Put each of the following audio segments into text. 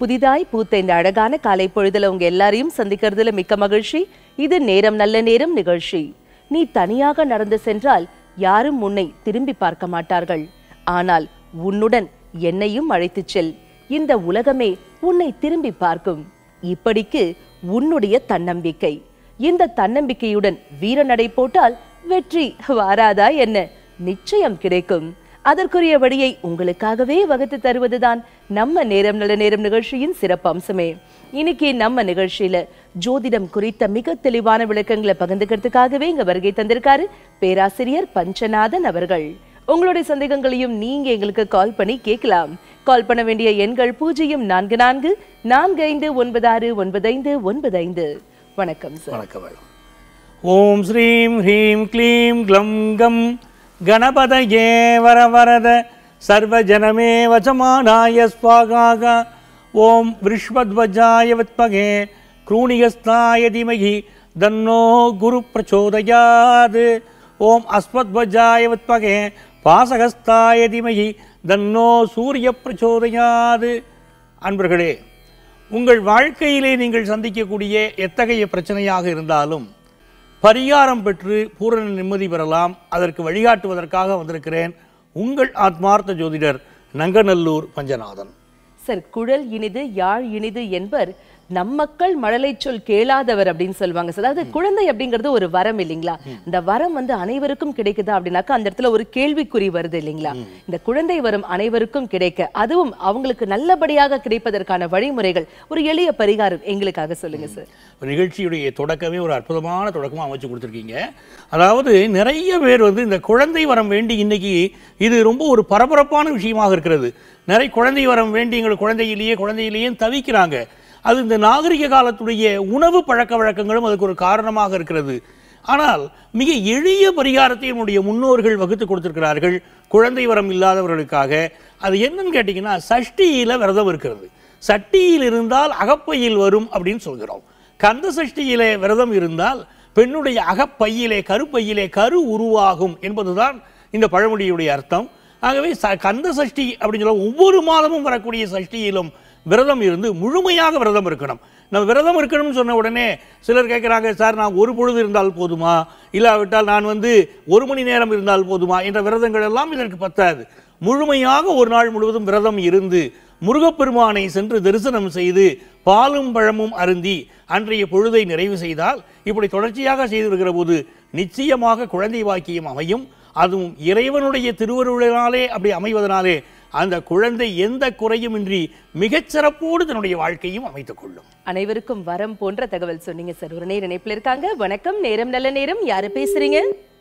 புதிதாய் பூத்த இந்த அழகான காலை பொழுதுல உங்க எல்லாரையும் சந்திக்கிறதுல மிக்க மகிழ்ச்சி இது நேரம் நல்ல நேரம் நிகழ்ச்சி நீ தனியாக நடந்து சென்றால் யாரும் உன்னை திரும்பி பார்க்க மாட்டார்கள் ஆனால் உன்னுடன் என்னையும் அழைத்துச் செல் இந்த உலகமே உன்னை திரும்பி பார்க்கும் இப்படிக்கு உன்னுடைய தன்னம்பிக்கை இந்த தன்னம்பிக்கையுடன் வீரநடை போட்டால் வெற்றி வாராதா என்ன நிச்சயம் கிடைக்கும் அதற்குரிய வழியை உங்களுக்காகவே வகுத்து தருவதுதான் நம்ம நேரம் நல்ல நேரம் நிகழ்ச்சியின் சிறப்பு அம்சமே இன்னைக்கு நம்ம நிகழ்ச்சியில ஜோதிடம் குறித்த மிக தெளிவான விளக்கங்களை பகிர்ந்துக்கிறதுக்காகவே இங்க வருகை தந்திருக்காரு பேராசிரியர் பஞ்சநாதன் அவர்கள் உங்களுடைய சந்தேகங்களையும் நீங்க எங்களுக்கு கால் பண்ணி கேட்கலாம் கால் பண்ண வேண்டிய எண்கள் பூஜ்ஜியம் நான்கு நான்கு நான்கு ஐந்து ஒன்பது ஆறு ஒன்பது ஐந்து ஒன்பது ஐந்து வணக்கம் சார் வணக்கம் மேடம் ஓம் ஸ்ரீம் ஹ்ரீம் க்ளீம் க்ளம் கம் கணபதயே வரவரத சர்வஜனமே வசமானாய ஸ்வாகாக ஓம் விருஷ்வத்வஜாய வித்மகே க்ரூணிகஸ்தாய திமகி தன்னோ குரு பிரச்சோதயாது ஓம் அஸ்வத்வஜாய வித்மகே பாசகஸ்தாய திமகி தன்னோ சூரிய பிரச்சோதயாது அன்பர்களே உங்கள் வாழ்க்கையிலே நீங்கள் சந்திக்கக்கூடிய எத்தகைய பிரச்சனையாக இருந்தாலும் பரிகாரம் பெற்று பூரண நிம்மதி பெறலாம் அதற்கு வழிகாட்டுவதற்காக வந்திருக்கிறேன் உங்கள் ஆத்மார்த்த ஜோதிடர் நங்கநல்லூர் பஞ்சநாதன் சார் குழல் இனிது யாழ் இனிது என்பர் நம்மக்கள் மழலை சொல் கேளாதவர் அப்படின்னு சொல்லுவாங்க சார் அதாவது குழந்தை அப்படிங்கிறது ஒரு வரம் இல்லைங்களா இந்த வரம் வந்து அனைவருக்கும் கிடைக்குதா அப்படின்னாக்கா அந்த இடத்துல ஒரு கேள்விக்குறி வருது இல்லைங்களா இந்த குழந்தை வரம் அனைவருக்கும் கிடைக்க அதுவும் அவங்களுக்கு நல்லபடியாக கிடைப்பதற்கான வழிமுறைகள் ஒரு எளிய பரிகாரம் எங்களுக்காக சொல்லுங்க சார் நிகழ்ச்சியுடைய தொடக்கமே ஒரு அற்புதமான தொடக்கமாக அமைச்சு கொடுத்துருக்கீங்க அதாவது நிறைய பேர் வந்து இந்த குழந்தை வரம் வேண்டி இன்னைக்கு இது ரொம்ப ஒரு பரபரப்பான விஷயமாக இருக்கிறது நிறைய குழந்தை வரம் வேண்டி எங்கள் குழந்தையிலேயே குழந்தையிலேயே தவிக்கிறாங்க அது இந்த நாகரிக காலத்துடைய உணவு பழக்க வழக்கங்களும் அதுக்கு ஒரு காரணமாக இருக்கிறது ஆனால் மிக எளிய பரிகாரத்தை நம்முடைய முன்னோர்கள் வகுத்து கொடுத்திருக்கிறார்கள் குழந்தை வரம் இல்லாதவர்களுக்காக அது என்னன்னு கேட்டிங்கன்னா சஷ்டியில விரதம் இருக்கிறது சட்டியில் இருந்தால் அகப்பையில் வரும் அப்படின்னு சொல்கிறோம் கந்த சஷ்டியிலே விரதம் இருந்தால் பெண்ணுடைய அகப்பையிலே கருப்பையிலே கரு உருவாகும் என்பதுதான் இந்த பழமொழியுடைய அர்த்தம் ஆகவே ச கந்த சஷ்டி அப்படின்னு சொல்ல ஒவ்வொரு மாதமும் வரக்கூடிய சஷ்டியிலும் விரதம் இருந்து முழுமையாக விரதம் இருக்கணும் நம்ம விரதம் இருக்கணும்னு சொன்ன உடனே சிலர் கேட்குறாங்க சார் நான் ஒரு பொழுது இருந்தால் போதுமா இல்லாவிட்டால் நான் வந்து ஒரு மணி நேரம் இருந்தால் போதுமா என்ற விரதங்கள் எல்லாம் இதற்கு பத்தாது முழுமையாக ஒரு நாள் முழுவதும் விரதம் இருந்து முருகப்பெருமானை சென்று தரிசனம் செய்து பாலும் பழமும் அருந்தி அன்றைய பொழுதை நிறைவு செய்தால் இப்படி தொடர்ச்சியாக செய்திருக்கிற போது நிச்சயமாக குழந்தை வாக்கியம் அமையும் அதுவும் இறைவனுடைய திருவருளினாலே அப்படி அமைவதனாலே அந்த குழந்தை எந்த குறையுமின்றி மிகச் சிறப்போடு தன்னுடைய வாழ்க்கையும் அமைத்துக் கொள்ளும் அனைவருக்கும் வரம் போன்ற தகவல் சொன்னீங்க சார் ஒரு நேர இணைப்புல இருக்காங்க வணக்கம் நேரம் நல்ல நேரம் யாரு பேசுறீங்க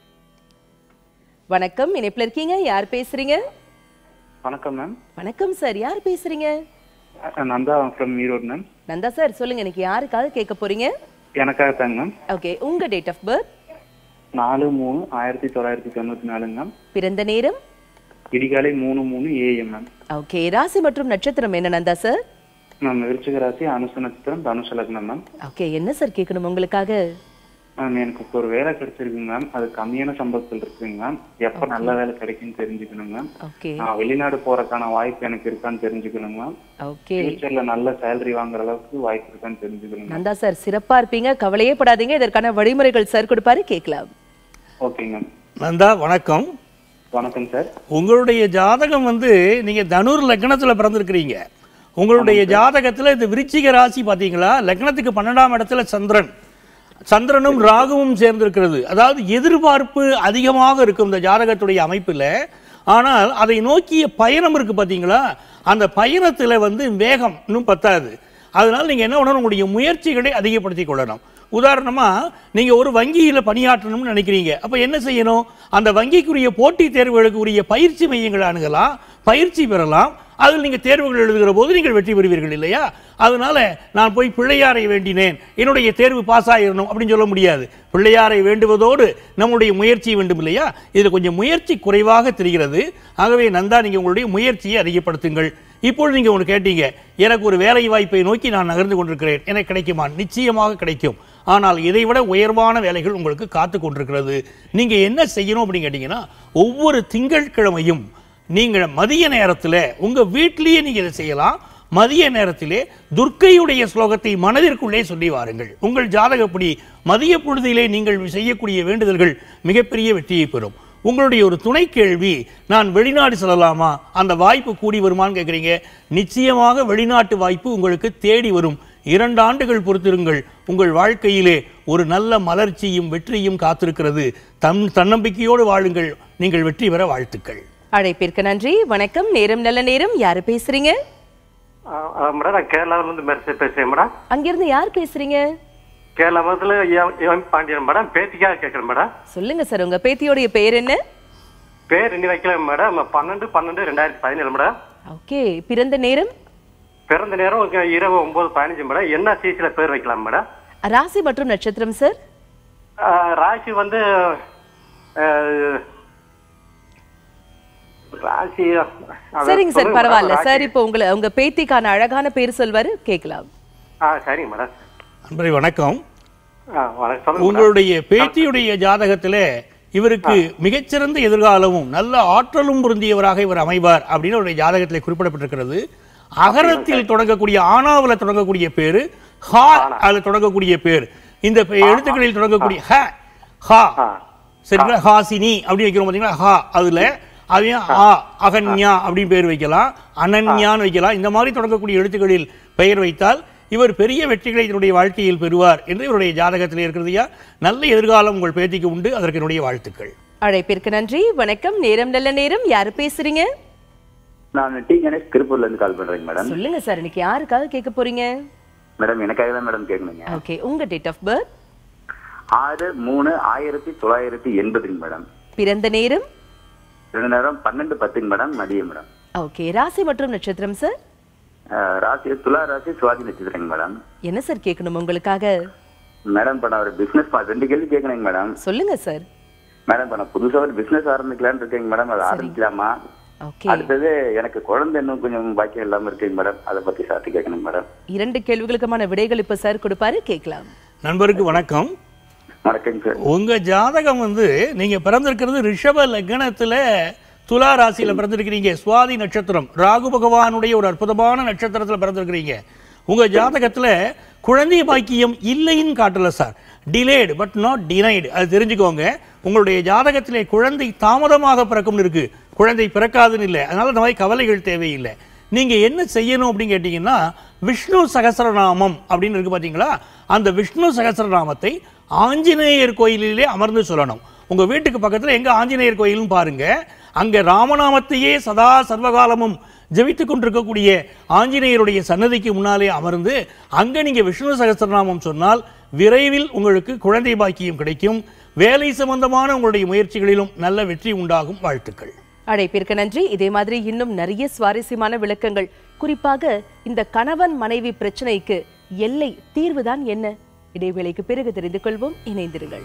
வணக்கம் இணைப்புல இருக்கீங்க யார் பேசுறீங்க வணக்கம் மேம் வணக்கம் சார் யார் பேசுறீங்க அஹ் Nanda from Erode ma'am Nanda sir சொல்லுங்க இன்னைக்கு யாருக்காக கேட்க போறீங்க எனக்காக தாங்க மேம் ஓகே உங்க டேட் ஆஃப் பர்த் நாலு மூணு ஆயிரத்தி தொள்ளாயிரத்தி தொண்ணூற்றி நாலுங்க மேம் பிறந்த நேரம் இடிகாலை மூணு மூணு ஏஎம் மேம் ஓகே ராசி மற்றும் நட்சத்திரம் என்ன நந்தா சார் மேம் விருச்சிக ராசி அனுச நட்சத்திரம் தனுஷ லக்னம் மேம் ஓகே என்ன சார் கேட்கணும் உங்களுக்காக மேம் எனக்கு இப்போ ஒரு வேலை கிடைச்சிருக்குங்க மேம் அது கம்மியான சம்பளத்தில் இருக்குங்க மேம் எப்போ நல்ல வேலை கிடைக்குன்னு தெரிஞ்சுக்கணுங்க மேம் ஓகே நான் வெளிநாடு போறதுக்கான வாய்ப்பு எனக்கு இருக்கான்னு தெரிஞ்சுக்கணுங்க மேம் ஓகே ஃபியூச்சர்ல நல்ல சேலரி வாங்குற அளவுக்கு வாய்ப்பு இருக்கான்னு தெரிஞ்சுக்கணுங்க மேம் நந்தா சார் சிறப்பா இருப்பீங்க கவலையே படாதீங்க இதற்கான வழிமுறைகள் சார் கொடுப்பாரு கேட்கலாம் ஓகேங்க மேம் நந்தா வணக்கம் வணக்கம் சார் உங்களுடைய ஜாதகம் வந்து நீங்க தனுர் லக்னத்துல பிறந்திருக்கிறீங்க உங்களுடைய ஜாதகத்துல இந்த விருச்சிக ராசி பாத்தீங்களா லக்னத்துக்கு பன்னெண்டாம் இடத்துல சந்திரன் சந்திரனும் ராகுவும் சேர்ந்திருக்கிறது அதாவது எதிர்பார்ப்பு அதிகமாக இருக்கும் இந்த ஜாதகத்துடைய அமைப்பில் ஆனால் அதை நோக்கிய பயணம் இருக்கு பார்த்தீங்களா அந்த பயணத்தில் வந்து வேகம் இன்னும் பத்தாது அதனால நீங்கள் என்ன பண்ணணும் உங்களுடைய முயற்சிகளை அதிகப்படுத்திக் கொள்ளணும் உதாரணமாக நீங்கள் ஒரு வங்கியில் பணியாற்றணும்னு நினைக்கிறீங்க அப்போ என்ன செய்யணும் அந்த வங்கிக்குரிய போட்டித் தேர்வுகளுக்கு உரிய பயிற்சி மையங்களை அணுகலாம் பயிற்சி பெறலாம் அதில் நீங்கள் தேர்வுகள் எழுதுகிற போது நீங்கள் வெற்றி பெறுவீர்கள் இல்லையா அதனால நான் போய் பிள்ளையாரை வேண்டினேன் என்னுடைய தேர்வு பாஸ் ஆயிரணும் அப்படின்னு சொல்ல முடியாது பிள்ளையாரை வேண்டுவதோடு நம்முடைய முயற்சி வேண்டும் இல்லையா இதில் கொஞ்சம் முயற்சி குறைவாக தெரிகிறது ஆகவே நந்தா நீங்கள் உங்களுடைய முயற்சியை அதிகப்படுத்துங்கள் இப்பொழுது நீங்கள் ஒன்று கேட்டீங்க எனக்கு ஒரு வேலை வாய்ப்பை நோக்கி நான் நகர்ந்து கொண்டிருக்கிறேன் எனக்கு கிடைக்குமா நிச்சயமாக கிடைக்கும் ஆனால் இதைவிட உயர்வான வேலைகள் உங்களுக்கு காத்து கொண்டிருக்கிறது நீங்கள் என்ன செய்யணும் அப்படின்னு கேட்டிங்கன்னா ஒவ்வொரு திங்கட்கிழமையும் நீங்கள் மதிய நேரத்தில் உங்கள் வீட்டிலேயே நீங்கள் இதை செய்யலாம் மதிய நேரத்திலே துர்க்கையுடைய ஸ்லோகத்தை மனதிற்குள்ளே சொல்லி வாருங்கள் உங்கள் ஜாதகப்படி மதிய பொழுதிலே நீங்கள் செய்யக்கூடிய வேண்டுதல்கள் மிகப்பெரிய வெற்றியை பெறும் உங்களுடைய ஒரு துணை கேள்வி நான் வெளிநாடு செல்லலாமா அந்த வாய்ப்பு கூடி வருமான்னு கேட்குறீங்க நிச்சயமாக வெளிநாட்டு வாய்ப்பு உங்களுக்கு தேடி வரும் இரண்டு ஆண்டுகள் பொறுத்திருங்கள் உங்கள் வாழ்க்கையிலே ஒரு நல்ல மலர்ச்சியும் வெற்றியும் காத்திருக்கிறது தன் தன்னம்பிக்கையோடு வாழுங்கள் நீங்கள் வெற்றி பெற வாழ்த்துக்கள் அழைப்பிற்கு நன்றி வணக்கம் நேரம் நல்ல நேரம் யாரு பேசுறீங்க ஆ, ஆ, மேடம் நான் கேரளாவில இருந்து மெர்சி பேசுறேன் மேடம் அங்கிருந்து யார் பேசுறீங்க கேரளா மதத்துல எம் எம் பாண்டியன் மேடம் பேத்திக்காக கேட்குறேன் மேடம் சொல்லுங்க சார் உங்க பேத்தியோடைய பேர் என்ன பேர் இன்னி வைக்கல மேடம் பன்னெண்டு பன்னெண்டு ரெண்டாயிரத்தி பதினேழு மேடம் ஓகே பிறந்த நேரம் பிறந்த நேரம் இங்க இரவு ஒன்பது பதினஞ்சு மேடம் என்ன சிசில பேர் வைக்கலாம் மேடம் ராசி மற்றும் நட்சத்திரம் சார் ஆ, ராசி வந்து ஆ, ராசி அது சரிங்க சார் சொல்லுங்க பரவாயில்ல மேடம், சார் ராசி. இப்போ உங்களை உங்க பேத்திக்கான அழகான பேர் சொல்வாரு கேட்கலாம் ஆ சரிங்க மேடம் நண்பரே வணக்கம் ஆ வணக்கம் சொல்லுங்க மேடம். உங்களுடைய பேத்தியுடைய ஜாதகத்திலே இவருக்கு மிகச்சிறந்த எதிர்காலமும் நல்ல ஆற்றலும் பொருந்தியவராக இவர் அமைவார் அப்படின்னு அவருடைய ஜாதகத்திலே குறிப்பிடப்பட்டிருக்கிறது அகரத்தில் தொடங்கக்கூடிய ஆனாவில் தொடங்கக்கூடிய பேரு ஹா அதுல தொடங்கக்கூடிய பேர் இந்த பெ- எழுத்துக்களில் தொடங்கக்கூடிய ஹ ஹா ஆ. சரிங்களா ஹாசினி அப்படி வைக்கிறோம் பாத்தீங்களா ஹா அதுல அதையும் ஆ அகன்யா அப்படின்னு பேர் வைக்கலாம் அனன்யான்னு வைக்கலாம் இந்த மாதிரி தொடங்கக்கூடிய எழுத்துக்களில் பெயர் வைத்தால் இவர் பெரிய வெற்றிகளை தன்னுடைய வாழ்க்கையில் பெறுவார் என்று இவருடைய ஜாதகத்தில் இருக்கிறதுயா நல்ல எதிர்காலம் உங்கள் பேத்திக்கு உண்டு அதற்கு என்னுடைய வாழ்த்துக்கள் அழைப்பிற்கு நன்றி வணக்கம் நேரம் நல்ல நேரம் யாரு பேசுறீங்க நான் டி கணேஷ் திருப்பூர்ல இருந்து கால் பண்றேங்க மேடம் சொல்லுங்க சார் இன்னைக்கு யாருக்காக கேட்க போறீங்க மேடம் எனக்காக தான் மேடம் கேட்கணுங்க ஓகே உங்க டேட் ஆஃப் பர்த் ஆறு மூணு ஆயிரத்தி தொள்ளாயிரத்தி எண்பதுங்க மேடம் பிறந்த நேரம் ரெண்டு நேரம் பன்னெண்டு பத்துங்க மேடம் மதியம் மேடம் ஓகே ராசி மற்றும் நட்சத்திரம் சார் அஹ், ராசி துலா ராசி சுவாதி நட்சத்திரங்க மேடம் என்ன சார் கேட்கணும் உங்களுக்காக மேடம் இப்ப நான் ஒரு பிசினஸ் ரெண்டு கேள்வி கேட்கணுங்க மேடம் சொல்லுங்க சார் மேடம் இப்ப நான் புதுசா ஒரு பிசினஸ் ஆரம்பிக்கலாம்னு இருக்கேங்க மேடம் அதை ஆரம்பிக்கலாமா ஓகே அடுத்தது எனக்கு குழந்தை இன்னும் கொஞ்சம் பாக்கியம் இல்லாம இருக்குங்க மேடம் அதை பத்தி சாத்தி கேட்கணுங்க மேடம் இரண்டு கேள்விகளுக்குமான விடைகள் இப்ப சார் கொடுப்பாரு கேட்கலாம் நண்பருக்கு வணக்கம் வணக்கங்க சார் உங்க ஜாதகம் வந்து நீங்க பிறந்திருக்கிறது ரிஷப லக்னத்துல துலா ராசியில பிறந்திருக்கிறீங்க சுவாதி நட்சத்திரம் ராகு பகவானுடைய ஒரு அற்புதமான நட்சத்திரத்துல பிறந்திருக்கிறீங்க உங்க ஜாதகத்துல குழந்தை பாக்கியம் இல்லைன்னு காட்டல sir delayed but not denied அது தெரிஞ்சுக்கோங்க உங்களுடைய ஜாதகத்திலே குழந்தை தாமதமாக பிறக்கும்னு இருக்கு குழந்தை பிறக்காதுன்னு இல்லை அதனால இந்த மாதிரி கவலைகள் தேவையில்லை நீங்க என்ன செய்யணும் அப்படின்னு கேட்டீங்கன்னா விஷ்ணு சகஸ்ரநாமம் அப்படின்னு இருக்கு பாத்தீங்களா அந்த விஷ்ணு சகஸ்ரநாமத்தை ஆஞ்சநேயர் கோயிலிலே அமர்ந்து சொல்லணும் உங்க வீட்டுக்கு பக்கத்துல எங்க ஆஞ்சநேயர் கோயில்னு பாருங்க அங்க ராமநாமத்தையே சதா சர்வகாலமும் ஜெபித்துக் கொண்டிருக்கக்கூடிய ஆஞ்சநேயருடைய சன்னதிக்கு முன்னாலே அமர்ந்து அங்க நீங்க விஷ்ணு சகஸ்ரநாமம் சொன்னால் விரைவில் உங்களுக்கு குழந்தை பாக்கியம் கிடைக்கும் வேலை சம்பந்தமான உங்களுடைய முயற்சிகளிலும் நல்ல வெற்றி உண்டாகும் வாழ்த்துக்கள் அழைப்பிற்கு நன்றி இதே மாதிரி இன்னும் நிறைய சுவாரஸ்யமான விளக்கங்கள் குறிப்பாக இந்த கணவன் மனைவி பிரச்சனைக்கு எல்லை தீர்வுதான் என்ன இடைவேளைக்கு பிறகு தெரிந்து கொள்வோம் இணைந்திருங்கள்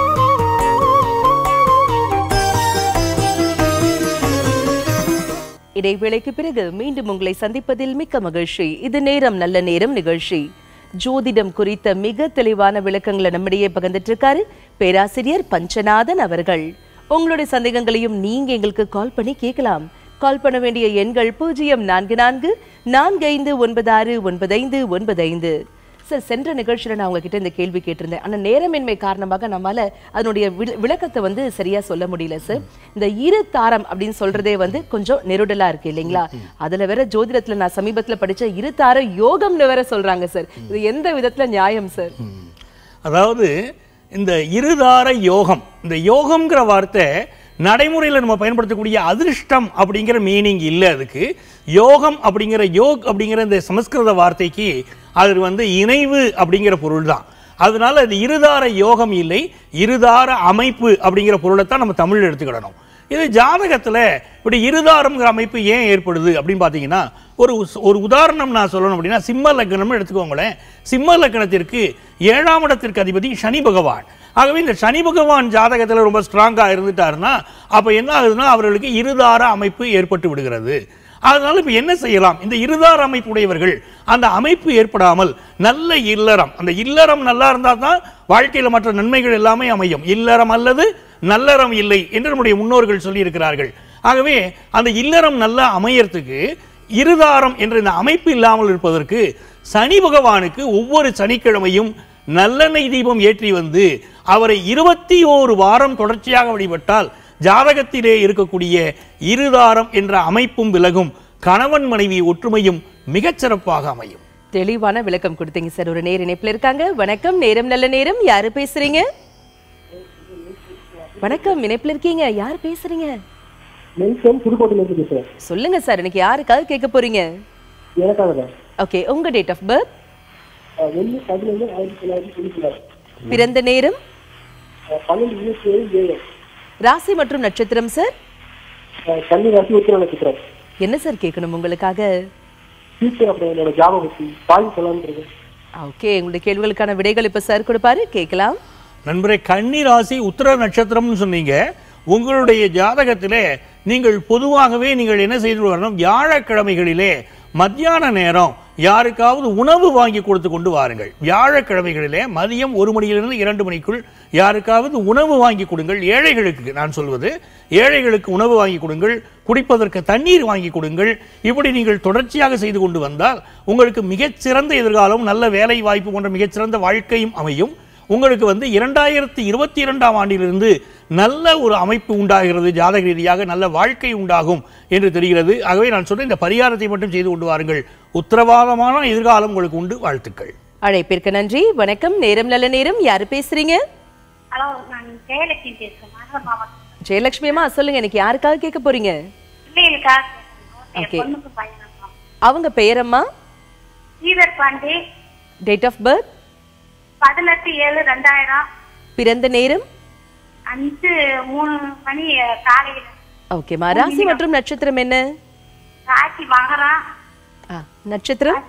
இடைவேளைக்கு பிறகு மீண்டும் உங்களை சந்திப்பதில் மிக்க மகிழ்ச்சி இது நேரம் நல்ல நேரம் நிகழ்ச்சி ஜோதிடம் குறித்த மிக தெளிவான விளக்கங்களை நம்மிடையே பகிர்ந்துட்டு இருக்காரு பேராசிரியர் பஞ்சநாதன் அவர்கள் உங்களுடைய சந்தேகங்களையும் நீங்க எங்களுக்கு கால் பண்ணி கேட்கலாம் கால் பண்ண வேண்டிய எண்கள் பூஜ்ஜியம் நான்கு நான்கு நான்கு ஐந்து ஒன்பது ஆறு ஒன்பது ஐந்து ஒன்பது ஐந்து சார் சென்ற நிகழ்ச்சியில நான் உங்ககிட்ட இந்த கேள்வி கேட்டிருந்தேன் ஆனா நேரமின்மை காரணமாக நம்மால அதனுடைய வில்- விளக்கத்தை வந்து சரியா சொல்ல முடியல சார் இந்த இரு தாரம் அப்படின்னு சொல்றதே வந்து கொஞ்சம் நெருடலா இருக்கு இல்லைங்களா அதுல வேற ஜோதிடத்துல நான் சமீபத்துல படிச்ச இரு தார யோகம்னு வேற சொல்றாங்க சார் இது எந்த விதத்துல நியாயம் சார் அதாவது இந்த இருதார யோகம் இந்த யோகம்ங்கிற வார்த்தை நடைமுறையில் நம்ம பயன்படுத்தக்கூடிய அதிர்ஷ்டம் அப்படிங்கிற மீனிங் இல்லை அதுக்கு யோகம் அப்படிங்கிற யோக் அப்படிங்கிற இந்த சமஸ்கிருத வார்த்தைக்கு அது வந்து இணைவு அப்படிங்கிற பொருள் தான் அதனால அது இருதார யோகம் இல்லை இருதார அமைப்பு அப்படிங்கிற பொருளை தான் நம்ம தமிழில் எடுத்துக்கிடணும் இது ஜாதகத்துல இப்படி இருதாரம்ங்கிற அமைப்பு ஏன் ஏற்படுது அப்படின்னு பார்த்தீங்கன்னா ஒரு உஸ்- ஒரு உதாரணம் நான் சொல்லணும் அப்படின்னா சிம்ம லக்னம்னு எடுத்துக்கோங்களேன் சிம்ம லக்னத்திற்கு ஏழாம் இடத்திற்கு அதிபதி சனி பகவான் ஆகவே இந்த சனி பகவான் ஜாதகத்துல ரொம்ப ஸ்ட்ராங்கா இருந்துட்டாருன்னா அப்ப என்ன ஆகுதுன்னா அவர்களுக்கு இருதார அமைப்பு ஏற்பட்டு விடுகிறது அதனால இப்ப என்ன செய்யலாம் இந்த இருதார அமைப்பு உடையவர்கள் அந்த அமைப்பு ஏற்படாமல் நல்ல இல்லறம் அந்த இல்லறம் நல்லா இருந்தா தான் வாழ்க்கையில மற்ற நன்மைகள் எல்லாமே அமையும் இல்லறம் அல்லது நல்லறம் இல்லை என்று நம்முடைய முன்னோர்கள் சொல்லி இருக்கிறார்கள் ஆகவே அந்த இல்லறம் நல்லா அமையறதுக்கு இருதாரம் என்ற இந்த அமைப்பு இல்லாமல் இருப்பதற்கு சனி பகவானுக்கு ஒவ்வொரு சனிக்கிழமையும் நல்லெண்ணெய் தீபம் ஏற்றி வந்து அவரை இருபத்தி ஓரு வாரம் தொடர்ச்சியாக வழிபட்டால் ஜாதகத்திலே இருக்கக்கூடிய இருதாரம் என்ற அமைப்பும் விலகும் கணவன் மனைவி ஒற்றுமையும் மிகச் சிறப்பாக அமையும் தெளிவான விளக்கம் கொடுத்தீங்க சார் ஒரு நேர் இணைப்புல இருக்காங்க வணக்கம் நேரம் நல்ல நேரம் யாரு பேசுறீங்க வணக்கம் இணைப்புல இருக்கீங்க யார் பேசுறீங்க மென்சன் புதுக்கோட்டையில இருந்து பேசுறேன் சொல்லுங்க சார் இன்னைக்கு யாருக்காவது கேட்க போறீங்க எனக்காக தான் ஓகே உங்க டேட் ஆஃப் பர்த் அஹ் ஒண்ணு பதினொன்று ஆயிரத்தி தொள்ளாயிரத்தி தொண்ணூத்தி நாலு பிறந்த நேரம் அஹ் பன்னெண்டு இருபத்தி ஏழு ஏழு ராசி மற்றும் நட்சத்திரம் சார் அஹ் கன்னி ராசி உத்திர நட்சத்திரம் என்ன சார் கேட்கணும் உங்களுக்காக ஃபியூச்சர் அப்புறம் என்னோட ஜாபம் பத்தி பாய் சொல்லலாம்னு இருக்கேன் ஓகே உங்களுடைய கேள்விகளுக்கான விடைகள் இப்ப சார் கொடுப்பாரு கேட்கலாம் நண்பரே கன்னி ராசி உத்திர நட்சத்திரம்னு சொன்னீங்க உங்களுடைய ஜாதகத்திலே நீங்கள் பொதுவாகவே நீங்கள் என்ன செய்து வரணும் வியாழக்கிழமைகளிலே மத்தியான நேரம் யாருக்காவது உணவு வாங்கி கொடுத்து கொண்டு வாருங்கள் வியாழக்கிழமைகளிலே மதியம் ஒரு மணியிலிருந்து இரண்டு மணிக்குள் யாருக்காவது உணவு வாங்கி கொடுங்கள் ஏழைகளுக்கு நான் சொல்வது ஏழைகளுக்கு உணவு வாங்கி கொடுங்கள் குடிப்பதற்கு தண்ணீர் வாங்கி கொடுங்கள் இப்படி நீங்கள் தொடர்ச்சியாக செய்து கொண்டு வந்தால் உங்களுக்கு மிகச்சிறந்த எதிர்காலம் நல்ல வேலை வாய்ப்பு போன்ற மிகச்சிறந்த வாழ்க்கையும் அமையும் உங்களுக்கு வந்து இரண்டாயிரத்தி இருபத்தி இரண்டாம் ஆண்டிலிருந்து நல்ல ஒரு அமைப்பு உண்டாகிறது ஜாதக ரீதியாக நல்ல வாழ்க்கை உண்டாகும் என்று தெரிகிறது ஆகவே நான் சொன்ன இந்த பரிகாரத்தை மட்டும் செய்து கொண்டு வாருங்கள் உத்தரவாதமான எதிர்காலம் உங்களுக்கு உண்டு வாழ்த்துக்கள் அழைப்பிற்கு நன்றி வணக்கம் நேரம் நல்ல நேரம் யாரு பேசுறீங்க ஹலோ நான் ஜெயலட்சுமி பேசுறேன் மதுரை மாவட்டம் ஜெயலட்சுமி அம்மா சொல்லுங்க எனக்கு யாருக்காக கேட்க போறீங்க பிள்ளைகளுக்காக Okay. என் பொண்ணுக்கு பையனுக்கும் அவங்க பெயரம்மா Sridhar Pandi date of birth பதினெட்டு ஏழு ரெண்டாயிரம் பிறந்த நேரம் அஞ்சு மூணு மணி காலையில ஓகேம்மா ராசி மற்றும் நட்சத்திரம் என்ன ராசி மகரம் ஆ, நட்சத்திரம்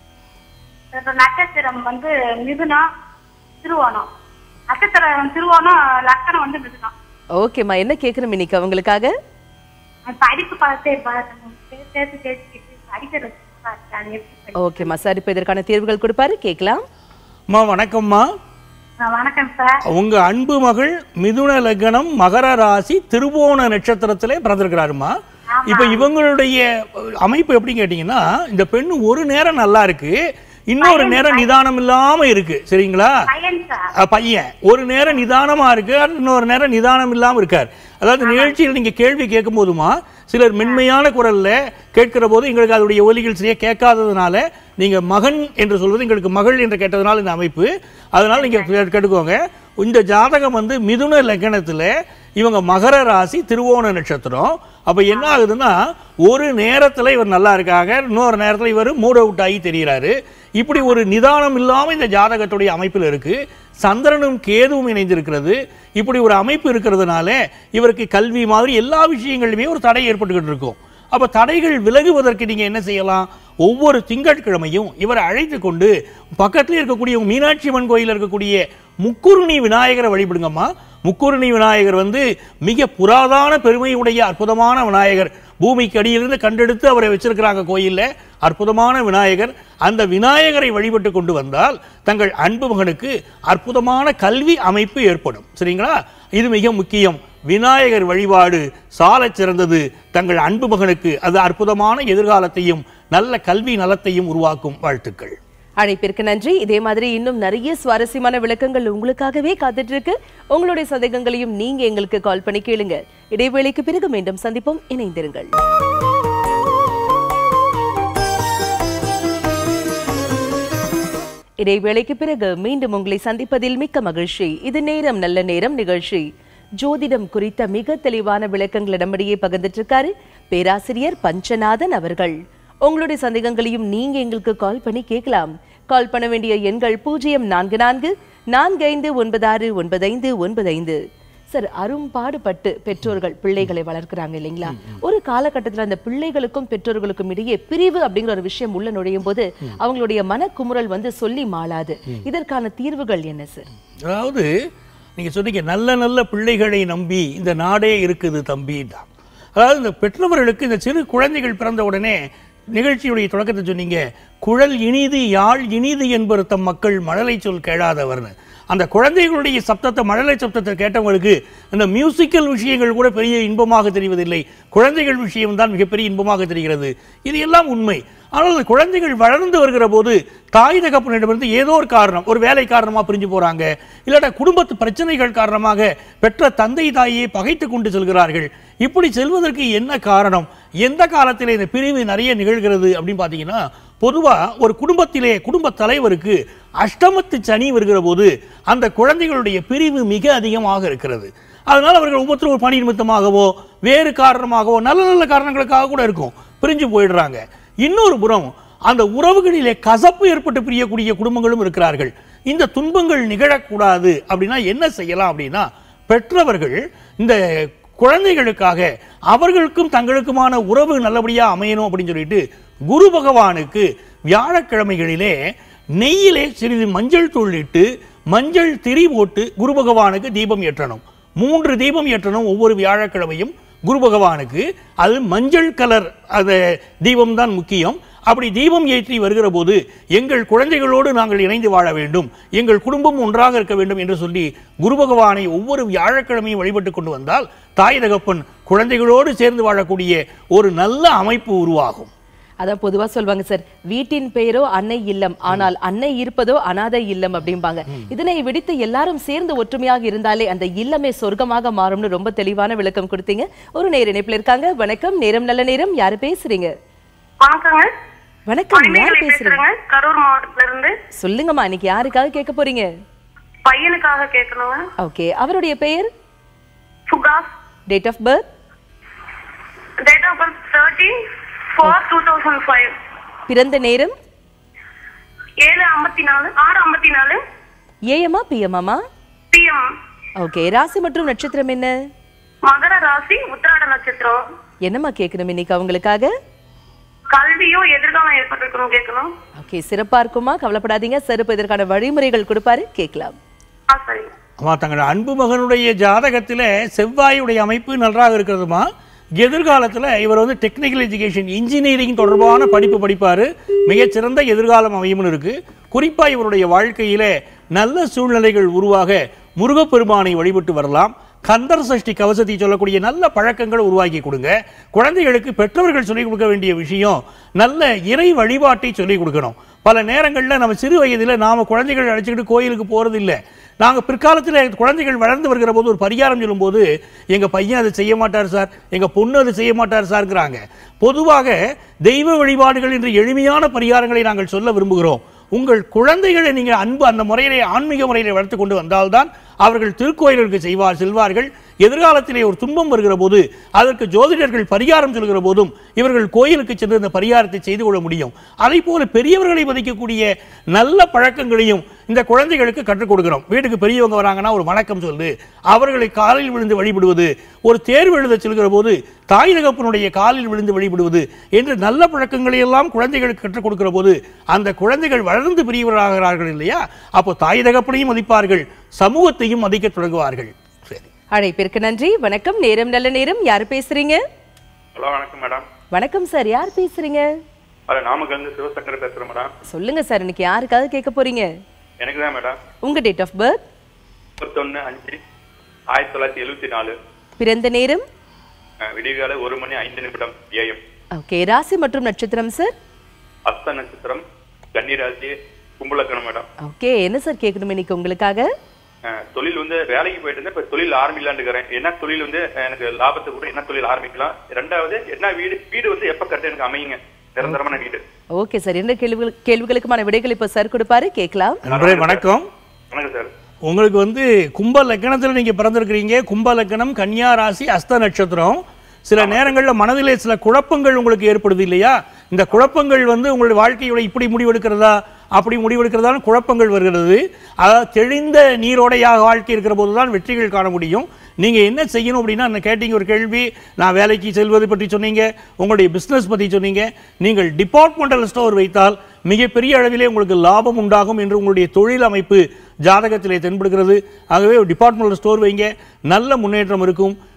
இப்ப நட்சத்திரம் வந்து மிதுனம் திருவோணம் நட்சத்திரம் திருவோணம் லக்கணம் வந்து மிதுனம் ஓகேம்மா என்ன கேட்கணும் இன்னைக்கு அவங்களுக்காக அது படிப்பு பார்த்து சேர்த்து சேர்த்து சேர்த்துக்கிட்டு படிக்கிறது பார்த்து அது எப்படி படிக்க- ஓகேம்மா சார் இப்போ இதற்கான தேர்வுகள் கொடுப்பாரு கேட்கலாம் அம்மா வணக்கம்மா ஆ, வணக்கம் சார் உங்க அன்பு மகள் மிதுன லக்னம் மகர ராசி திருவோண நட்சத்திரத்திலே பிறந்திருக்கிறாருமா இப்ப இவங்களுடைய அமைப்பு எப்படி கேட்டீங்கன்னா இந்த பெண் ஒரு நேரம் நல்லா இருக்கு இன்னொரு நேரம் நிதானம் இல்லாம இருக்கு சரிங்களா பையன் சார் அஹ் பையன் ஒரு நேரம் நிதானமா இருக்கு இன்னொரு நேரம் நிதானம் இல்லாம இருக்கார் அதாவது நிகழ்ச்சியில் நீங்க கேள்வி கேட்கும் போதுமா சிலர் மென்மையான குரல்ல கேட்கிற போது எங்களுக்கு அதனுடைய ஒலிகள் சரியா கேட்காததுனால நீங்க மகன் என்று சொல்வது எங்களுக்கு மகள் என்று கேட்டதுனால இந்த அமைப்பு அதனால நீங்க கே- கேட்டுக்கோங்க இந்த ஜாதகம் வந்து மிதுன லக்னத்துல இவங்க மகர ராசி திருவோண நட்சத்திரம் அப்ப என்ன ஆகுதுன்னா ஒரு நேரத்துல இவர் நல்லா இருக்காங்க இன்னொரு நேரத்துல இவர் மூட் அவுட் ஆகி தெரிகிறாரு இப்படி ஒரு நிதானம் இல்லாம இந்த ஜாதகத்துடைய அமைப்பில் இருக்கு சந்திரனும் கேதுவும் இணைந்திருக்கிறது இப்படி ஒரு அமைப்பு இருக்கிறதுனால இவருக்கு கல்வி மாதிரி எல்லா விஷயங்களிலுமே ஒரு தடை ஏற்பட்டுக்கிட்டு இருக்கும் அப்ப தடைகள் விலகுவதற்கு நீங்க என்ன செய்யலாம் ஒவ்வொரு திங்கட்கிழமையும் இவரை அழைத்து கொண்டு பக்கத்துல இருக்கக்கூடிய உங்க மீனாட்சி அம்மன் கோயில் இருக்கக்கூடிய முக்குருணி விநாயகரை வழிபடுங்கம்மா முக்குருணி விநாயகர் வந்து மிக புராதான பெருமையுடைய அற்புதமான விநாயகர் பூமிக்கு அடியிலிருந்து கண்டெடுத்து அவரை வச்சிருக்கிறாங்க கோயில்ல அற்புதமான விநாயகர் அந்த விநாயகரை வழிபட்டு கொண்டு வந்தால் தங்கள் அன்பு மகனுக்கு அற்புதமான கல்வி அமைப்பு ஏற்படும் சரிங்களா இது மிக முக்கியம் விநாயகர் வழிபாடு சாலச் சிறந்தது தங்கள் அன்பு மகனுக்கு அது அற்புதமான எதிர்காலத்தையும் நல்ல கல்வி நலத்தையும் உருவாக்கும் வாழ்த்துக்கள் அழைப்பிற்கு நன்றி இதே மாதிரி இன்னும் நிறைய சுவாரஸ்யமான விளக்கங்கள் உங்களுக்காகவே காத்துட்டு இருக்கு உங்களுடைய சந்தேகங்களையும் நீங்க எங்களுக்கு கால் பண்ணி கேளுங்க இடைவேளைக்கு பிறகு மீண்டும் சந்திப்போம் இணைந்திருங்கள் இடைவேளைக்கு பிறகு மீண்டும் உங்களை சந்திப்பதில் மிக்க மகிழ்ச்சி இது நேரம் நல்ல நேரம் நிகழ்ச்சி ஜோதிடம் குறித்த மிக தெளிவான விளக்கங்களை நம்மிடையே பகிர்ந்துட்டு இருக்காரு பேராசிரியர் பஞ்சநாதன் அவர்கள் உங்களுடைய சந்தேகங்களையும் நீங்க எங்களுக்கு கால் பண்ணி கேட்கலாம் கால் பண்ண வேண்டிய எண்கள் பூஜ்ஜியம் நான்கு நான்கு நான்கு ஐந்து ஒன்பது ஆறு ஒன்பது ஐந்து ஒன்பது ஐந்து சார் அரும்பாடுபட்டு பெற்றோர்கள் பிள்ளைகளை வளர்க்குறாங்க இல்லைங்களா ஒரு காலகட்டத்துல அந்த பிள்ளைகளுக்கும் பெற்றோர்களுக்கும் இடையே பிரிவு அப்படிங்கிற ஒரு விஷயம் உள்ள நுழையும் போது அவங்களுடைய மனக்குமுறல் வந்து சொல்லி மாளாது இதற்கான தீர்வுகள் என்ன சார் அதாவது நீங்க சொன்னீங்க நல்ல நல்ல பிள்ளைகளை நம்பி இந்த நாடே இருக்குது தம்பின்னா அதாவது இந்த பெற்றவர்களுக்கு இந்த சிறு குழந்தைகள் பிறந்த உடனே நிகழ்ச்சியுடைய தொடக்கத்தை சொன்னீங்க குழல் இனிது யாழ் இனிது என்பர் தம் மக்கள் மழலை சொல் கேளாதவர்னு அந்த குழந்தைகளுடைய சப்தத்தை மழலை சப்தத்தை கேட்டவங்களுக்கு அந்த மியூசிக்கல் விஷயங்கள் கூட பெரிய இன்பமாக தெரிவதில்லை குழந்தைகள் விஷயம்தான் மிகப்பெரிய இன்பமாக தெரிகிறது இது எல்லாம் உண்மை ஆனால் அந்த குழந்தைகள் வளர்ந்து வருகிற போது தாய் தகப்பனிடமிருந்து ஏதோ ஒரு காரணம் ஒரு வேலை காரணமாக பிரிஞ்சு போறாங்க இல்லாட்டா குடும்பத்து பிரச்சனைகள் காரணமாக பெற்ற தந்தை தாயை பகைத்து கொண்டு செல்கிறார்கள் இப்படி செல்வதற்கு என்ன காரணம் எந்த காலத்தில் இந்த பிரிவு நிறைய நிகழ்கிறது அப்படின்னு பார்த்தீங்கன்னா பொதுவாக ஒரு குடும்பத்திலே குடும்ப தலைவருக்கு அஷ்டமத்து சனி வருகிற போது அந்த குழந்தைகளுடைய பிரிவு மிக அதிகமாக இருக்கிறது அதனால் அவர்கள் ஒவ்வொருத்தரும் ஒரு பணி நிமித்தமாகவோ வேறு காரணமாகவோ நல்ல நல்ல காரணங்களுக்காக கூட இருக்கும் பிரிஞ்சு போயிடுறாங்க இன்னொரு புறம் அந்த உறவுகளிலே கசப்பு ஏற்பட்டு பிரியக்கூடிய குடும்பங்களும் இருக்கிறார்கள் இந்த துன்பங்கள் நிகழக்கூடாது அப்படின்னா என்ன செய்யலாம் அப்படின்னா பெற்றவர்கள் இந்த குழந்தைகளுக்காக அவர்களுக்கும் தங்களுக்குமான உறவு நல்லபடியா அமையணும் அப்படின்னு சொல்லிட்டு குரு பகவானுக்கு வியாழக்கிழமைகளிலே நெய்யிலே சிறிது மஞ்சள் தூளிட்டு மஞ்சள் திரி போட்டு குரு பகவானுக்கு தீபம் ஏற்றணும் மூன்று தீபம் ஏற்றணும் ஒவ்வொரு வியாழக்கிழமையும் குரு பகவானுக்கு அது மஞ்சள் கலர் அந்த தீபம் தான் முக்கியம் அப்படி தீபம் ஏற்றி வருகிற போது எங்கள் குழந்தைகளோடு நாங்கள் இணைந்து வாழ வேண்டும் எங்கள் குடும்பம் ஒன்றாக இருக்க வேண்டும் என்று சொல்லி குரு பகவானை ஒவ்வொரு வியாழக்கிழமையும் வழிபட்டு கொண்டு வந்தால் தாய் தகப்பன் குழந்தைகளோடு சேர்ந்து வாழக்கூடிய ஒரு நல்ல அமைப்பு உருவாகும் அதான் பொதுவா சொல்வாங்க சார் வீட்டின் பெயரோ அன்னை இல்லம் ஆனால் அன்னை இருப்பதோ அனாதை இல்லம் அப்படிம்பாங்க இதனை விடுத்து எல்லாரும் சேர்ந்து ஒற்றுமையாக இருந்தாலே அந்த இல்லமே சொர்க்கமாக மாறும்னு ரொம்ப தெளிவான விளக்கம் கொடுத்தீங்க ஒரு நேர இணைப்புல இருக்காங்க வணக்கம் நேரம் நல்ல நேரம் யாரு பேசுறீங்க வணக்கங்க வணக்கம் யார் மணிமேகலை பேசுறீங்க பேசுறேங்க கரூர் மாவட்டத்துல இருந்து சொல்லுங்கம்மா இன்னைக்கு யாருக்காக கேட்க போறீங்க பையனுக்காக கேட்கணுங்க ஓகே அவருடைய பெயர் சுகாஸ் date of birth date of birth thirteen four two thousand five பிறந்த நேரம் ஏழு ஐம்பத்தி நாலு ஆறு ஐம்பத்தி நாலு ஏஎம்மா பிஎம்மாமா பிஎம் ஓகே ராசி மற்றும் நட்சத்திரம் என்ன மகர ராசி உத்திராட நட்சத்திரம் என்னம்மா கேட்கணும் இன்னைக்கு அவங்களுக்காக கல்வியும் எதிர்காலம் ஏற்பட்டிருக்கணும் கேட்கணும் ஓகே சிறப்பா இருக்குமா கவலைப்படாதீங்க சிறப்பு இதற்கான வழிமுறைகள் கொடுப்பாரு கேட்கலாம் ஆ சரிங்க ஆமா தங்கள் அன்பு மகனுடைய ஜாதகத்தில் செவ்வாயுடைய அமைப்பு நன்றாக இருக்கிறதுமா எதிர்காலத்தில் இவர் வந்து டெக்னிக்கல் எஜுகேஷன் இன்ஜினியரிங் தொடர்பான படிப்பு படிப்பார் மிகச்சிறந்த எதிர்காலம் அமையும்னு இருக்கு குறிப்பாக இவருடைய வாழ்க்கையில நல்ல சூழ்நிலைகள் உருவாக முருகப்பெருமானை வழிபட்டு வரலாம் கந்தர் சஷ்டி கவசத்தை சொல்லக்கூடிய நல்ல பழக்கங்களை உருவாக்கி கொடுங்க குழந்தைகளுக்கு பெற்றவர்கள் சொல்லிக் கொடுக்க வேண்டிய விஷயம் நல்ல இறை வழிபாட்டை சொல்லிக் கொடுக்கணும் பல நேரங்களில் நம்ம சிறு வயதில் நாம குழந்தைகள் அழைச்சிக்கிட்டு கோயிலுக்கு போறது இல்லை நாங்கள் பிற்காலத்தில் குழந்தைகள் வளர்ந்து வருகிற போது ஒரு பரிகாரம் சொல்லும்போது எங்கள் பையன் அதை செய்ய மாட்டார் சார் எங்கள் பொண்ணு அதை செய்ய மாட்டார் சார்ங்கிறாங்க பொதுவாக தெய்வ வழிபாடுகள் என்ற எளிமையான பரிகாரங்களை நாங்கள் சொல்ல விரும்புகிறோம் உங்கள் குழந்தைகளை நீங்கள் அன்பு அந்த முறையிலே ஆன்மீக முறையிலே வளர்த்து கொண்டு வந்தால்தான் அவர்கள் திருக்கோயில்களுக்கு செய்வார் செல்வார்கள் எதிர்காலத்திலே ஒரு துன்பம் வருகிற போது அதற்கு ஜோதிடர்கள் பரிகாரம் சொல்கிற போதும் இவர்கள் கோயிலுக்கு சென்று அந்த பரிகாரத்தை செய்து கொள்ள முடியும் அதை போல பெரியவர்களை மதிக்கக்கூடிய நல்ல பழக்கங்களையும் இந்த குழந்தைகளுக்கு கற்றுக் கொடுக்கிறோம் வீட்டுக்கு பெரியவங்க வராங்கன்னா ஒரு வணக்கம் சொல்லு அவர்களை காலில் விழுந்து வழிபடுவது ஒரு தேர்வு எழுத செல்கிற போது தாய் தகப்பனுடைய காலில் விழுந்து வழிபடுவது என்று நல்ல பழக்கங்களை எல்லாம் குழந்தைகளுக்கு கற்றுக் கொடுக்கிற போது அந்த குழந்தைகள் வளர்ந்து பெரியவராகிறார்கள் இல்லையா அப்போ தாய் தகப்பனையும் மதிப்பார்கள் சமூகத்தையும் மதிக்கத் தொடங்குவார்கள் சரி அழைப்பிற்கு நன்றி வணக்கம் நேரம் நல்ல நேரம் யார் பேசுறீங்க ஹலோ வணக்கம் மேடம் வணக்கம் சார் யார் பேசுறீங்க அது நாமக்கல் இருந்து சிவசங்கர் பேசுறேன் மேடம் சொல்லுங்க சார் இன்னைக்கு யாருக்காக கேட்க போறீங்க எனக்கு தான் மேடம் உங்க டேட் ஆஃப் பர்த் முப்பத்தொன்னு அஞ்சு ஆயிரத்தி தொள்ளாயிரத்தி எழுபத்தி நாலு பிறந்த நேரம் விடிகால ஒரு மணி ஐந்து நிமிடம் ஏஎம் ஓகே ராசி மற்றும் நட்சத்திரம் சார் அஸ்த நட்சத்திரம் கன்னிராசி கும்பலக்கணம் மேடம் ஓகே என்ன சார் கேட்கணும் இன்னைக்கு உங்களுக்காக அஹ், தொழில் வந்து வேலைக்கு போயிட்டு இருந்தேன் இப்ப தொழில் ஆரம்பிக்கலான்னு இருக்கிறேன் என்ன தொழில் வந்து அஹ், எனக்கு லாபத்தை கூட என்ன தொழில் ஆரம்பிக்கலாம் ரெண்டாவது என்ன வீடு வீடு வந்து எப்ப கட்ட எனக்கு அமையுங்க நிரந்தரமான வீடு ஓகே சார் என்ன கேள்விகள் கேள்விகளுக்குமான விடைகள் இப்போ சார் கொடுப்பாரு கேட்கலாம் நண்பரே வணக்கம் வணக்கம் சார் உங்களுக்கு வந்து கும்ப லக்கணத்தில் நீங்கள் பிறந்திருக்கிறீங்க கும்ப லக்கணம் கன்னியா ராசி அஸ்த நட்சத்திரம் சில நேரங்களில் மனதிலே சில குழப்பங்கள் உங்களுக்கு ஏற்படுது இல்லையா இந்த குழப்பங்கள் வந்து உங்களுடைய வாழ்க்கையோட இப்படி முடிவெடுக்கிறதா அப்படி முடிவெடுக்கிறதான குழப்பங்கள் வருகிறது அதாவது தெளிந்த நீரோடையாக வாழ்க்கை இருக்கிற போது தான் வெற்றிகள் காண முடியும் நீங்கள் என்ன செய்யணும் அப்படின்னா என்ன கேட்டீங்க ஒரு கேள்வி நான் வேலைக்கு செல்வது பற்றி சொன்னீங்க உங்களுடைய பிஸ்னஸ் பற்றி சொன்னீங்க நீங்கள் டிபார்ட்மெண்டல் ஸ்டோர் வைத்தால் மிகப்பெரிய அளவிலே உங்களுக்கு லாபம் உண்டாகும் என்று உங்களுடைய தொழில் அமைப்பு ஜாதகத்திலே தென்படுகிறது ஆகவே ஒரு டிபார்ட்மெண்டல் ஸ்டோர் வைங்க நல்ல முன்னேற்றம் இருக்கும்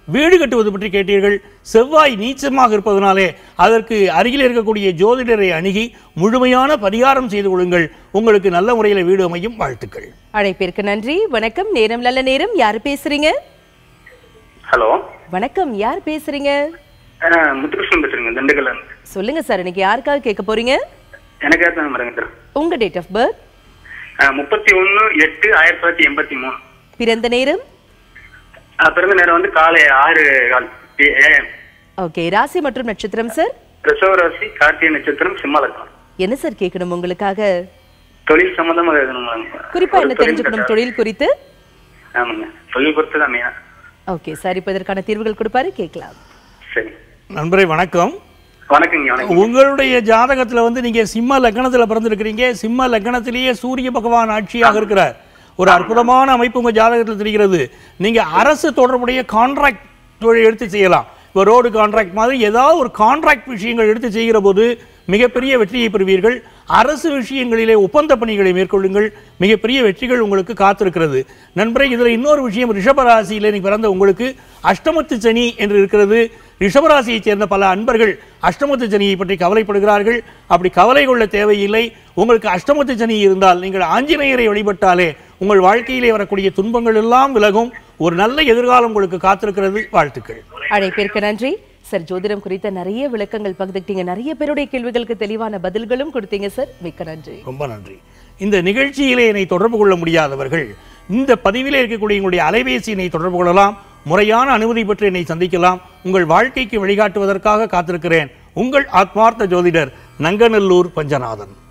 வீடு கட்டுவது பற்றி கேட்டீர்கள் செவ்வாய் நீச்சமாக இருப்பதனாலே அதற்கு அருகில் இருக்கக்கூடிய ஜோதிடரை அணுகி முழுமையான பரிகாரம் செய்து கொள்ளுங்கள் உங்களுக்கு நல்ல முறையில் வீடு அமையும் வாழ்த்துக்கள் அழைப்பிற்கு நன்றி வணக்கம் நேரம் நல்ல நேரம் யார் பேசுறீங்க ஹலோ வணக்கம் யார் பேசுறீங்க முத்துகிருஷ்ணன் பேசுறேங்க திண்டுக்கல்ல இருந்து. சொல்லுங்க சார் இன்னைக்கு யாருக்காக கேட்க போறீங்க எனக்கு ஏற்ற பாருங்க சார் உங்க டேட் ஆஃப் பர்த் முப்பத்தி ஒன்னு எட்டு ஆயிரத்தி தொள்ளாயிரத்தி எண்பத்தி மூணு பிறந்த நேரம் அஹ், பிறந்த நேரம் வந்து காலை ஆறு கால் ஏஎம் ஓகே ராசி மற்றும் நட்சத்திரம் சார் ரிசர்வ ராசி கார்த்திகை நட்சத்திரம் சிம்மலக்கம் என்ன சார் கேட்கணும் உங்களுக்காக தொழில் சம்பந்தமா எழுதணும் குறிப்பா என்ன தெரிஞ்சுக்கணும் தொழில் குறித்து ஆமாங்க தொழில் பொறுத்து தான் மெயினா ஓகே சார் இப்போ இதற்கான தீர்வுகள் கொடுப்பாரு கேட்கலாம் சரி நண்பரே வணக்கம் வணக்கங்க வணக்கம் உங்களுடைய ஜாதகத்துல வந்து நீங்க சிம்ம லக்னத்துல பிறந்திருக்கிறீங்க சிம்ம லக்னத்திலேயே சூரிய பகவான் ஆட்சியாக இருக்கிறார் ஒரு அற்புதமான அமைப்பு உங்க ஜாதகத்தில் தெரிகிறது நீங்க அரசு தொடர்புடைய கான்ட்ராக்ட் தொழில் எடுத்து செய்யலாம் இப்போ ரோடு கான்ட்ராக்ட் மாதிரி ஏதாவது ஒரு கான்ட்ராக்ட் விஷயங்கள் எடுத்து செய்கிற போது மிகப்பெரிய வெற்றியை பெறுவீர்கள் அரசு விஷயங்களிலே ஒப்பந்த பணிகளை மேற்கொள்ளுங்கள் மிகப்பெரிய வெற்றிகள் உங்களுக்கு காத்திருக்கிறது நண்பரே இதில் இன்னொரு விஷயம் ரிஷபராசியில் நீ பிறந்த உங்களுக்கு அஷ்டமத்து சனி என்று இருக்கிறது ரிஷபராசியைச் சேர்ந்த பல அன்பர்கள் அஷ்டமத்து சனியை பற்றி கவலைப்படுகிறார்கள் அப்படி கவலை கொள்ள தேவையில்லை உங்களுக்கு அஷ்டமத்து சனி இருந்தால் நீங்கள் ஆஞ்சநேயரை வழிபட்டாலே உங்கள் வாழ்க்கையிலே வரக்கூடிய துன்பங்கள் எல்லாம் விலகும் ஒரு நல்ல எதிர்காலம் உங்களுக்கு காத்திருக்கிறது வாழ்த்துக்கள் அழைப்பிற்கு நன்றி சார் ஜோதிடம் குறித்த நிறைய விளக்கங்கள் பகிர்ந்துக்கிட்டீங்க நிறைய பேருடைய கேள்விகளுக்கு தெளிவான பதில்களும் கொடுத்தீங்க சார் மிக்க நன்றி ரொம்ப நன்றி இந்த நிகழ்ச்சியிலே என்னை தொடர்பு கொள்ள முடியாதவர்கள் இந்த பதிவிலே இருக்கக்கூடிய எங்களுடைய அலைபேசி என்னை தொடர்பு கொள்ளலாம் முறையான அனுமதி பெற்று என்னை சந்திக்கலாம் உங்கள் வாழ்க்கைக்கு வழிகாட்டுவதற்காக காத்திருக்கிறேன் உங்கள் ஆத்மார்த்த ஜோதிடர் நங்கநல்லூர் பஞ்சநாதன்